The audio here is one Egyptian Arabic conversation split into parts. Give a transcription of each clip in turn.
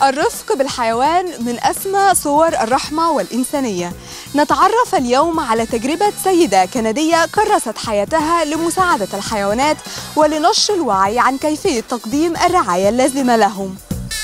الرفق بالحيوان من أسمى صور الرحمة والإنسانية نتعرف اليوم على تجربة سيدة كندية كرست حياتها لمساعدة الحيوانات ولنشر الوعي عن كيفية تقديم الرعاية اللازمة لهم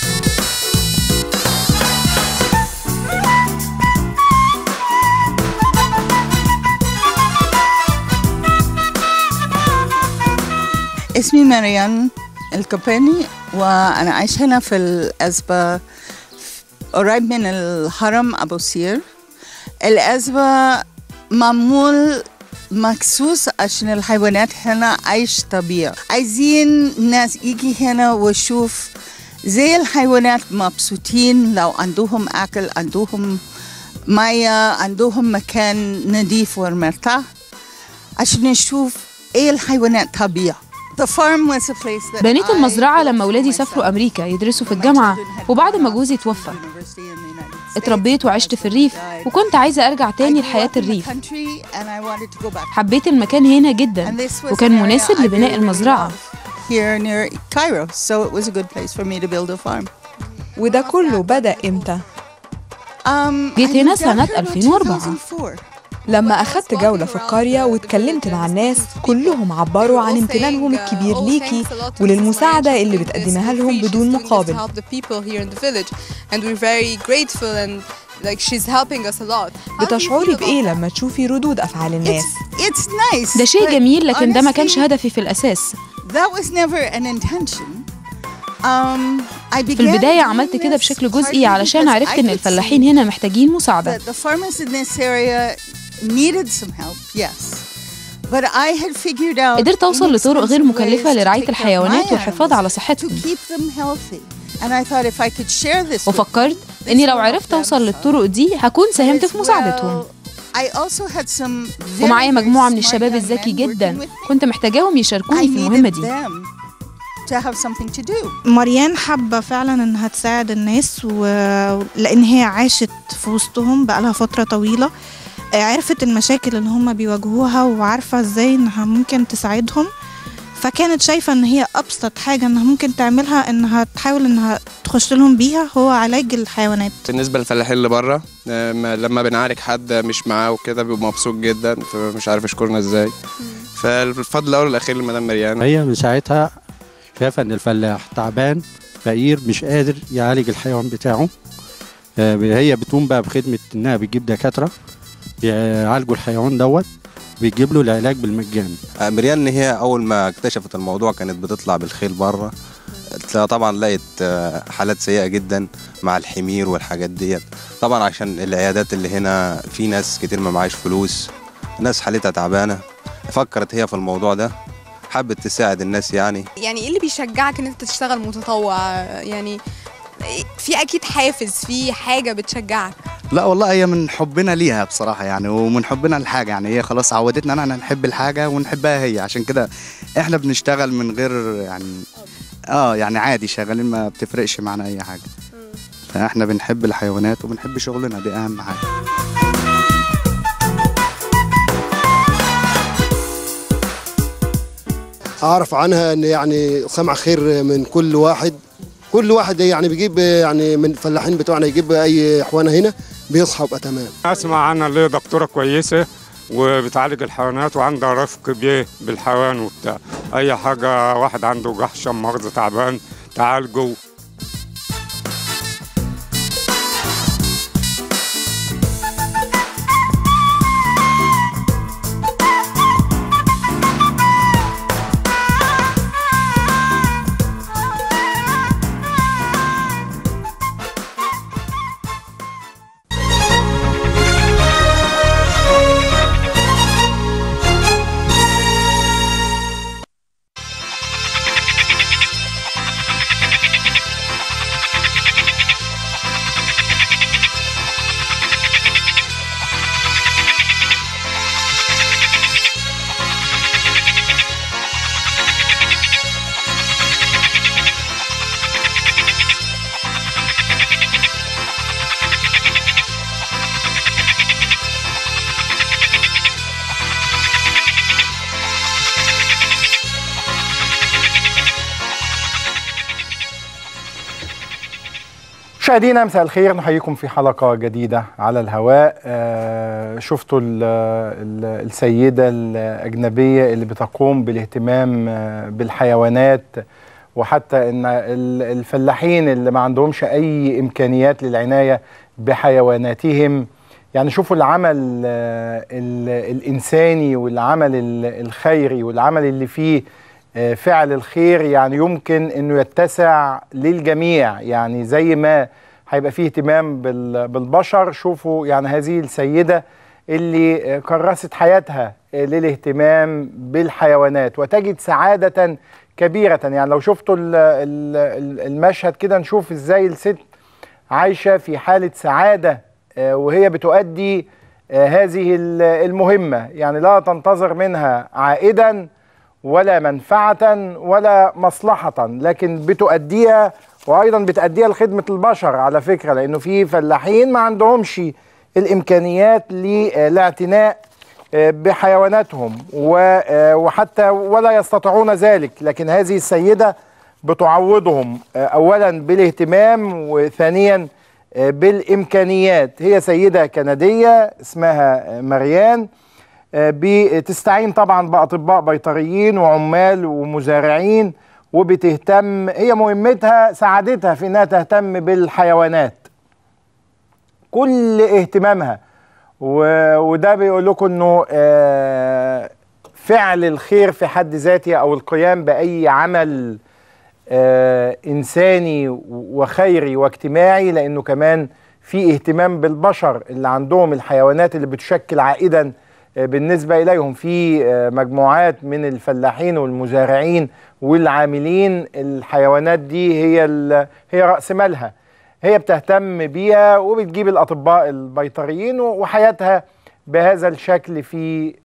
اسمي مريان الكوباني وأنا عايشة هنا في الأزبة قريب من الهرم أبو سير الأزبة معمول مخصوص عشان الحيوانات هنا عايش طبيعي عايزين ناس يجي هنا ويشوف زي الحيوانات مبسوطين لو عندهم أكل عندهم مية عندهم مكان نظيف ومرتاح عشان نشوف ايه الحيوانات طبيعة The farm was a place that بنيت I المزرعة لما built ولادي myself. سافروا أمريكا يدرسوا في My الجامعة children had وبعد ما gone جوزي to توفى university in the United States. اتربيت وعشت في الريف My husband died. وكنت عايزة أرجع I تاني grew لحياة up in the الريف country and I wanted to go back. حبيت المكان هنا جدا And this was وكان an area مناسب I لبناء really, really المزرعة loved here near Cairo so it was a good place for me to build a farm. وده كله بدأ إمتى؟ Um, جيت I هنا moved out سنة here about 2004. 2004. لما أخدت جولة في القرية واتكلمت مع الناس كلهم عبروا عن امتنانهم الكبير ليكي وللمساعدة اللي بتقدمها لهم بدون مقابل بتشعري بإيه لما تشوفي ردود أفعال الناس؟ It's, it's nice. ده شيء but جميل لكن ده ما كانش honestly, هدفي في الأساس That was never an intention. Um, I في began البداية doing عملت كده this بشكل partly جزئي علشان because عرفت I إن could الفلاحين see هنا محتاجين مساعدة that the farmers in this area needed some help, yes. But I had figured out قدرت أوصل لطرق غير inexpensive مكلفة ways to لرعاية take care of الحيوانات my والحفاظ على animals صحتهم to keep them healthy. And I thought if I could share this with وفكرت إني لو عرفت أوصل للطرق دي هكون ساهمت في مساعدتهم I also had some very, ومعايا very مجموعة من smart الشباب young الذكي men جدا working with me. كنت محتاجاهم I يشاركوني في المهمة needed دي them to have something to do. مريان حابة فعلا انها تساعد الناس و... لان هي عاشت في وسطهم بقالها فترة طويلة آه، عرفت المشاكل اللي هم بيواجهوها وعارفة ازاي انها ممكن تساعدهم فكانت شايفة ان هي ابسط حاجة انها ممكن تعملها انها تحاول انها تخش لهم بيها هو علاج الحيوانات بالنسبة للفلاحين اللي بره آه، ما- لما بنعالج حد مش معاه وكده بيبقى مبسوط جدا فمش عارف يشكرنا ازاي فالفضل الاول والاخير لمدام مريان هي من ساعتها شايفة إن الفلاح تعبان فقير مش قادر يعالج الحيوان بتاعه آه، هي بتقوم بقى بخدمة إنها بتجيب دكاترة بيعالجوا الحيوان دوت بيجيب له العلاج بالمجان مريان هي اول ما اكتشفت الموضوع كانت بتطلع بالخيل بره طبعا لقيت آه، حالات سيئه جدا مع الحمير والحاجات ديت طبعا عشان العيادات اللي هنا في ناس كتير ما معاش فلوس ناس حالتها تعبانه فكرت هي في الموضوع ده حبت تساعد الناس يعني يعني ايه اللي بيشجعك ان انت تشتغل متطوع يعني في اكيد حافز في حاجه بتشجعك لا والله هي من حبنا ليها بصراحة يعني ومن حبنا للحاجة يعني هي خلاص عودتنا ان احنا نحب الحاجة ونحبها هي عشان كده احنا بنشتغل من غير يعني اه يعني عادي شغالين ما بتفرقش معنا اي حاجة فاحنا بنحب الحيوانات وبنحب شغلنا دي اهم حاجة اعرف عنها ان يعني سمع خير من كل واحد كل واحد يعني بيجيب يعني من الفلاحين بتوعنا يجيب اي حيوانه هنا بيصحى يبقى تمام اسمع عنها اللي هي دكتوره كويسه وبتعالج الحيوانات وعندها رفق بيه بالحيوان وبتاع اي حاجه واحد عنده جحشه مؤاخذه تعبان تعالجه مشاهدينا مساء الخير نحييكم في حلقة جديدة على الهواء آه، شفتوا ال- ال- السيدة الأجنبية اللي بتقوم بالاهتمام آه، بالحيوانات وحتى ان ال- الفلاحين اللي ما عندهمش اي امكانيات للعناية بحيواناتهم يعني شوفوا العمل آه، ال- الانساني والعمل ال- الخيري والعمل اللي فيه آه، فعل الخير يعني يمكن انه يتسع للجميع يعني زي ما هيبقى فيه اهتمام بال- بالبشر شوفوا يعني هذه السيدة اللي آه، كرست حياتها آه، للاهتمام بالحيوانات وتجد سعادة كبيرة يعني لو شفتوا ال- ال- المشهد كده نشوف ازاي الست عايشة في حالة سعادة آه، وهي بتؤدي آه، هذه ال- المهمة يعني لا تنتظر منها عائدا ولا منفعة ولا مصلحة لكن بتؤديها وأيضا بتأديها لخدمة البشر على فكرة لأنه في فلاحين ما عندهمش الإمكانيات للاعتناء آه، بحيواناتهم و- آه، وحتى ولا يستطيعون ذلك لكن هذه السيدة بتعوضهم آه، أولا بالاهتمام وثانيا آه، بالإمكانيات هي سيدة كندية اسمها آه، مريان آه، بتستعين طبعا بأطباء بيطريين وعمال ومزارعين وبتهتم هي مهمتها سعادتها في انها تهتم بالحيوانات كل اهتمامها و- وده بيقول لكم انه آه، فعل الخير في حد ذاته او القيام باي عمل آه، انساني وخيري واجتماعي لانه كمان في اهتمام بالبشر اللي عندهم الحيوانات اللي بتشكل عائدا آه، بالنسبه اليهم في آه، مجموعات من الفلاحين والمزارعين والعاملين الحيوانات دي هي ال- هي راس مالها هي بتهتم بيها وبتجيب الاطباء البيطريين وحياتها بهذا الشكل في